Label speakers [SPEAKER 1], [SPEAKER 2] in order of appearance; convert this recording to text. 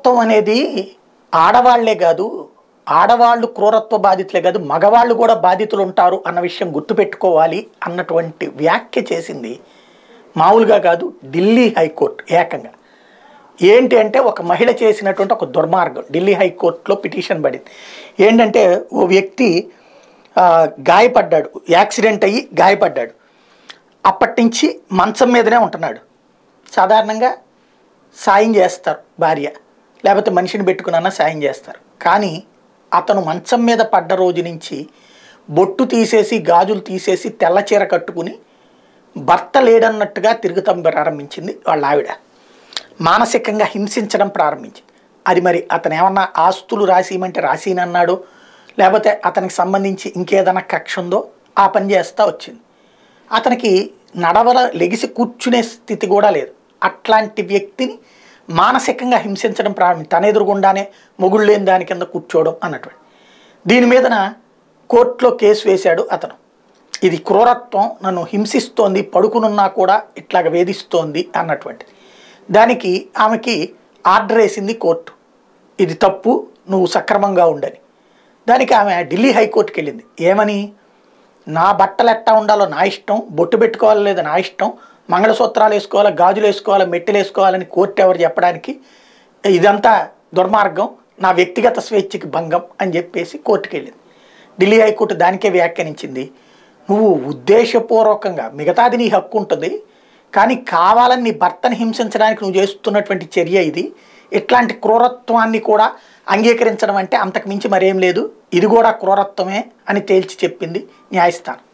[SPEAKER 1] క్రూరత్వం అనేది ఆడవాళ్లే కాదు ఆడవాళ్ళు క్రూరత్వ బాధితులే కాదు మగవాళ్ళు కూడా బాధితులు ఉంటారు అన్న విషయం గుర్తుపెట్టుకోవాలి అన్నటువంటి వ్యాఖ్య చేసింది మామూలుగా కాదు ఢిల్లీ హైకోర్టు ఏకంగా ఏంటి అంటే ఒక మహిళ చేసినటువంటి ఒక దుర్మార్గం ఢిల్లీ హైకోర్టులో పిటిషన్ పడింది ఏంటంటే ఓ వ్యక్తి ఆ, గాయపడ్డాడు యాక్సిడెంట్ అయ్యి గాయపడ్డాడు అప్పటి నుంచి మంచం మీదనే ఉంటున్నాడు సాధారణంగా సాయం చేస్తారు భార్య లేకపోతే మనిషిని పెట్టుకున్నా సాయం చేస్తారు కానీ అతను మంచం మీద పడ్డ రోజు నుంచి బొట్టు తీసేసి గాజులు తీసేసి తెల్ల చీర కట్టుకుని భర్త లేడన్నట్టుగా తిరుగుతాం ప్రారంభించింది వాళ్ళ ఆవిడ మానసికంగా హింసించడం ప్రారంభించింది అది మరి అతను ఏమన్నా ఆస్తులు రాసిమంటే రాసినన్నాడు లేకపోతే అతనికి సంబంధించి ఇంకేదైనా కక్ష ఉందో ఆ పని చేస్తూ వచ్చింది అతనికి నడవల లెగిసి కూర్చునే స్థితి కూడా లేదు అట్లాంటి వ్యక్తిని మానసికంగా హింసించడం ప్రారంభం తన ఎదురుగుండానే మొగుళ్ళు లేని దాని కింద కూర్చోవడం అన్నటువంటి దీని మీదన కోర్టులో కేసు వేశాడు అతను ఇది క్రూరత్వం నన్ను హింసిస్తోంది పడుకునున్నా కూడా ఇట్లాగ వేధిస్తోంది అన్నటువంటిది దానికి ఆమెకి ఆర్డర్ వేసింది కోర్టు ఇది తప్పు నువ్వు సక్రమంగా ఉండని దానికి ఆమె ఢిల్లీ హైకోర్టుకి వెళ్ళింది ఏమని నా బట్టలు ఎట్టా ఉండాలో నా ఇష్టం బొట్టు పెట్టుకోవాలో లేదో నా ఇష్టం మంగళసూత్రాలు వేసుకోవాలా గాజులు వేసుకోవాలా మెట్టెలు వేసుకోవాలని కోర్టు ఎవరు చెప్పడానికి ఇదంతా దుర్మార్గం నా వ్యక్తిగత స్వేచ్ఛకి భంగం అని చెప్పేసి కోర్టుకి వెళ్ళింది ఢిల్లీ హైకోర్టు దానికే వ్యాఖ్యానించింది నువ్వు ఉద్దేశపూర్వకంగా మిగతాది నీ హక్కు ఉంటుంది కానీ కావాలని నీ భర్తని హింసించడానికి నువ్వు చేస్తున్నటువంటి చర్య ఇది ఇట్లాంటి క్రూరత్వాన్ని కూడా అంగీకరించడం అంటే అంతకు మించి మరేం లేదు ఇది కూడా క్రూరత్వమే అని తేల్చి చెప్పింది న్యాయస్థానం